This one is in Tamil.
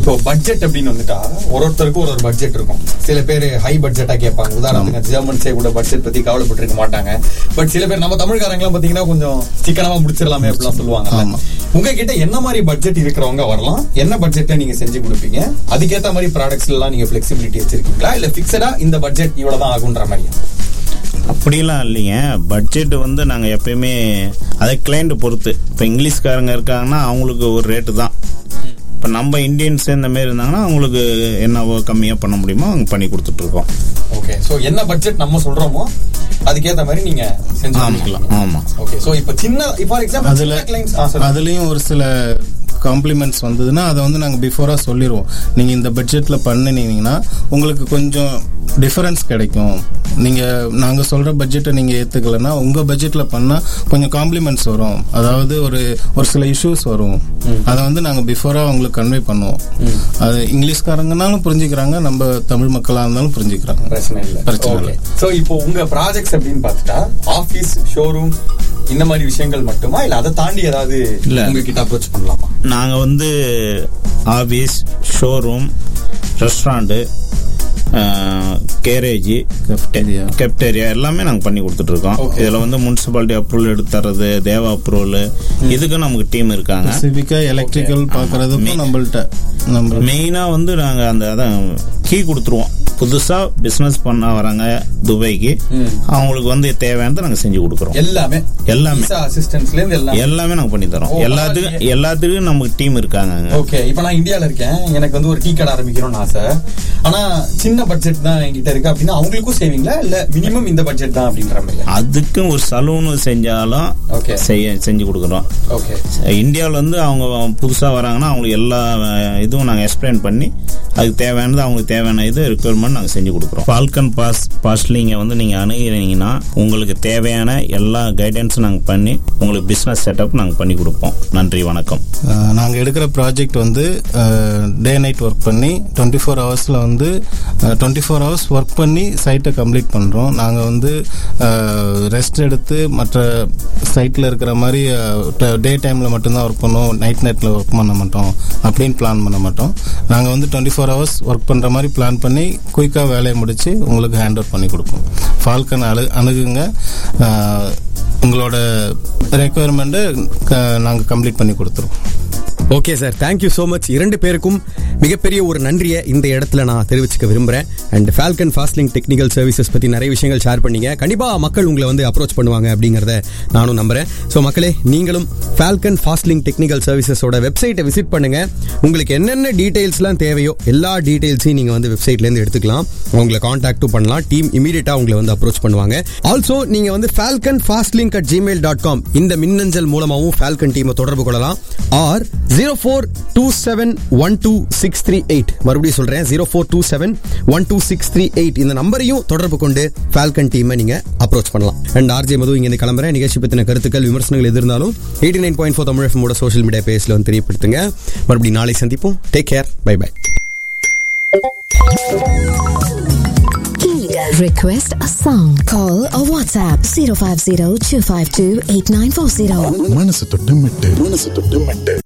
இப்போ பட்ஜெட் அப்படின்னு வந்துட்டா ஒரு ஒருத்தருக்கும் ஒரு ஒரு பட்ஜெட் இருக்கும் சில பேர் ஹை பட்ஜெட்டா கேட்பாங்க உதாரணத்துக்கு ஜெர்மன்ஸே கூட பட்ஜெட் பத்தி கவலைப்பட்டிருக்க மாட்டாங்க பட் சில பேர் நம்ம தமிழ்காரங்களாம் பாத்தீங்கன்னா கொஞ்சம் சிக்கனமா முடிச்சிடலாமே அப்படிலாம் சொல்லுவாங்க ஆமா. உங்ககிட்ட என்ன மாதிரி பட்ஜெட் இருக்கிறவங்க வரலாம் என்ன பட்ஜெட்டை நீங்க செஞ்சு கொடுப்பீங்க அதுக்கேத்த மாதிரி ப்ராடக்ட்ஸ் எல்லாம் நீங்க ஃபிளெக்சிபிலிட்டி வச்சிருக்கீங்களா இல்ல பிக்சடா இந்த பட்ஜெட் இவ்வளவுதான் ஆகுன்ற மாதிரியா அப்படிலாம் இல்லைங்க பட்ஜெட் வந்து நாங்கள் எப்பயுமே அதை கிளைண்ட் பொறுத்து இப்போ இங்கிலீஷ்காரங்க இருக்காங்கன்னா அவங்களுக்கு ஒரு ரேட்டு தான் இப்போ நம்ம இந்தியன்ஸ் இந்த மாதிரி இருந்தாங்கன்னா அவங்களுக்கு என்னவோ கம்மியாக பண்ண முடியுமோ அவங்க பண்ணி கொடுத்துட்ருக்கோம் ஓகே சோ என்ன பட்ஜெட் நம்ம சொல்றோமோ அதுக்கேத்த மாதிரி நீங்க செஞ்சு ஆமாம் ஆமாம் ஓகே சோ இப்போ சின்ன ஃபார் எக்ஸாம்பிள் அதுல சின்ன கிளைண்ட்ஸ் அதுலயும் ஒரு சில காம்ப்ளிமெண்ட்ஸ் வந்ததுன்னா அதை வந்து நாங்கள் பிஃபோராக சொல்லிடுவோம் நீங்கள் இந்த பட்ஜெட்டில் பண்ணினீங்கன்னா உங்களுக்கு கொஞ்சம் டிஃபரன்ஸ் கிடைக்கும் நீங்கள் நாங்கள் சொல்கிற பட்ஜெட்டை நீங்கள் ஏற்றுக்கலைன்னா உங்கள் பட்ஜெட்டில் பண்ணால் கொஞ்சம் காம்ப்ளிமெண்ட்ஸ் வரும் அதாவது ஒரு ஒரு சில இஷ்யூஸ் வரும் அதை வந்து நாங்கள் பிஃபோராக உங்களுக்கு கன்வே பண்ணுவோம் அது இங்கிலீஷ்காரங்கனாலும் புரிஞ்சுக்கிறாங்க நம்ம தமிழ் மக்களாக இருந்தாலும் புரிஞ்சுக்கிறாங்க பிரச்சனை இல்ல பிரச்சனை ஓகே இல்ல. சோ இப்போ உங்க ப்ராஜெக்ட்ஸ் அப்படின்னு பார்த்துட்டா ஆபீஸ் ஷோரூம் இந்த மாதிரி விஷயங்கள் மட்டுமா இல்ல அதை தாண்டி ஏதாவது இல்ல. உங்ககிட்ட அப்ரோச் பண்ணலாமா நாங்கள் வந்து office showroom restaurant garage Cafeteria. Cafeteria எல்லாமே நாங்கள் பண்ணி கொடுத்துட்ருக்கோம் Okay. இதில் வந்து முனிசிபாலிட்டி அப்ரூவல் எடுத்து தர்றது தேவா அப்ரூவல் இதுக்கும் நமக்கு டீம் இருக்காங்க ஸ்பெசிஃபிக்காக எலக்ட்ரிக்கல் பார்க்கறதுக்கும் நம்மள்ட்ட நம்ம மெயினாக வந்து நாங்கள் அந்த அதான் கீ கொடுத்துருவோம் புதுசாக பிஸ்னஸ் பண்ண வராங்க துபாய்க்கு ம். அவங்களுக்கு வந்து தேவையானதை நாங்கள் செஞ்சு கொடுக்குறோம் எல்லாமே எல்லாமே அசிஸ்டன்ஸ்ல இருந்து எல்லாம் எல்லாமே நாங்கள் பண்ணி தரோம் ஓ, எல்லாத்துக்கும் பரவாயில்லையே. எல்லாத்துக்கும் நமக்கு டீம் இருக்காங்க அங்க. ஓகே இப்போ நான் இந்தியால இருக்கேன் எனக்கு வந்து ஒரு டீ கடை ஆரம்பிக்கணும்னு ஆசை ஆனா சின்ன பட்ஜெட் தான் என்கிட்ட இருக்கு அப்படின்னா அவங்களுக்கும் செய்வீங்களா இல்ல மினிமம் இந்த பட்ஜெட் தான் அப்படின்ற மாதிரியா அதுக்கும் ஒரு சலூன் செஞ்சாலும் Okay. செய்ய செஞ்சு கொடுக்குறோம் ஓகே இந்தியாவில் வந்து அவங்க புதுசாக வராங்கன்னா அவங்களுக்கு எல்லா அஹ், இதுவும் நாங்கள் எக்ஸ்பிளைன் பண்ணி அதுக்கு தேவையானது அவங்களுக்கு தேவையான இது ரெக்குயர்மெண்ட் நாங்கள் செஞ்சு கொடுக்குறோம் ஃபால்கன் பாஸ் பாஸ்லிங்கை வந்து நீங்கள் அணுகிறீங்கன்னா உங்களுக்கு தேவையான எல்லா கைடன்ஸும் நாங்கள் பண்ணி உங்களுக்கு பிஸ்னஸ் செட்டப் நாங்கள் பண்ணி கொடுப்போம் நன்றி வணக்கம் நாங்கள் எடுக்கிற ப்ராஜெக்ட் வந்து டே நைட் ஒர்க் பண்ணி டுவெண்ட்டி ஃபோர் ஹவர்ஸில் வந்து டுவெண்ட்டி ஃபோர் ஹவர்ஸ் ஒர்க் பண்ணி சைட்டை கம்ப்ளீட் பண்ணுறோம் நாங்கள் வந்து ரெஸ்ட் எடுத்து மற்ற சைட்டில் இருக்கிற மாதிரி டே டைமில் மட்டும்தான் ஒர்க் பண்ணுவோம் நைட் நைட்டில் ஒர்க் பண்ண மாட்டோம் அப்படின்னு பிளான் பண்ண மாட்டோம் நாங்கள் வந்து டுவெண்ட்டி ஃபோர் ஹவர்ஸ் ஒர்க் பண்ணுற மாதிரி பிளான் பண்ணி குயிக்காக வேலையை முடித்து உங்களுக்கு ஹேண்ட் ஓவர் பண்ணி கொடுப்போம் ஃபால்கன் அணு அணுகுங்க அஹ், உங்களோட ரெக்குயர்மெண்ட்டை நாங்கள் கம்ப்ளீட் பண்ணி கொடுத்துருவோம் okay sir thank you so much இரண்டு பேருக்கும் மிகப்பெரிய ஒரு நன்றியை இந்த இடத்துல நான் தெரிவிச்சுக்க விரும்புறேன் and Falcon Fastlink technical services பத்தி நிறைய விஷயங்கள் ஷேர் பண்ணீங்க கண்டிப்பா மக்கள் உங்களை வந்து அப்ரோச் பண்ணுவாங்க அப்படிங்கறத நானும் நம்புறேன் ஸோ மக்களே நீங்களும் ஃபால்கன் ஃபாஸ்ட்லிங் டெக்னிக்கல் சர்வீசஸோட வெப்சைட்டை விசிட் பண்ணுங்க உங்களுக்கு என்னென்ன டீடைல்ஸ்லாம் தேவையோ எல்லா டீடைல்ஸையும் நீங்க வந்து வெப்சைட்ல இருந்து எடுத்துக்கலாம் உங்களை காண்டாக்டும் பண்ணலாம் டீம் இமீடியட்டா உங்களை வந்து அப்ரோச் பண்ணுவாங்க ஆல்சோ நீங்க வந்து Falcon Fastlink at Gmail dot com இந்த மின்னஞ்சல் மூலமாகவும் ஃபால்கன் டீமை தொடர்பு கொள்ளலாம் or zero four two seven one two six three eight மறுபடியும் சொல்றேன் zero four two seven one two six three eight இந்த நம்பரையும் தொடர்பு கொண்டு ஃபால்கன் டீமை நீங்க அப்ரோச் பண்ணலாம் அண்ட் ஆர்ஜே மது இங்க இருந்து கிளம்புறேன் நிகழ்ச்சி பத்தின கருத்துக்கள் விமர்சனங்கள் எது இருந்தாலும் eighty nine point four Tamil எஃப்எமோட சோஷியல் மீடியா பேஜ்ல வந்து தெரியப்படுத்துங்க மறுபடியும் நாளை சந்திப்போம் take care bye bye Request a song. Call or WhatsApp 050 252 8940. மனசு தொட்டு மெட்டு மனசு தொட்டு மெட்டு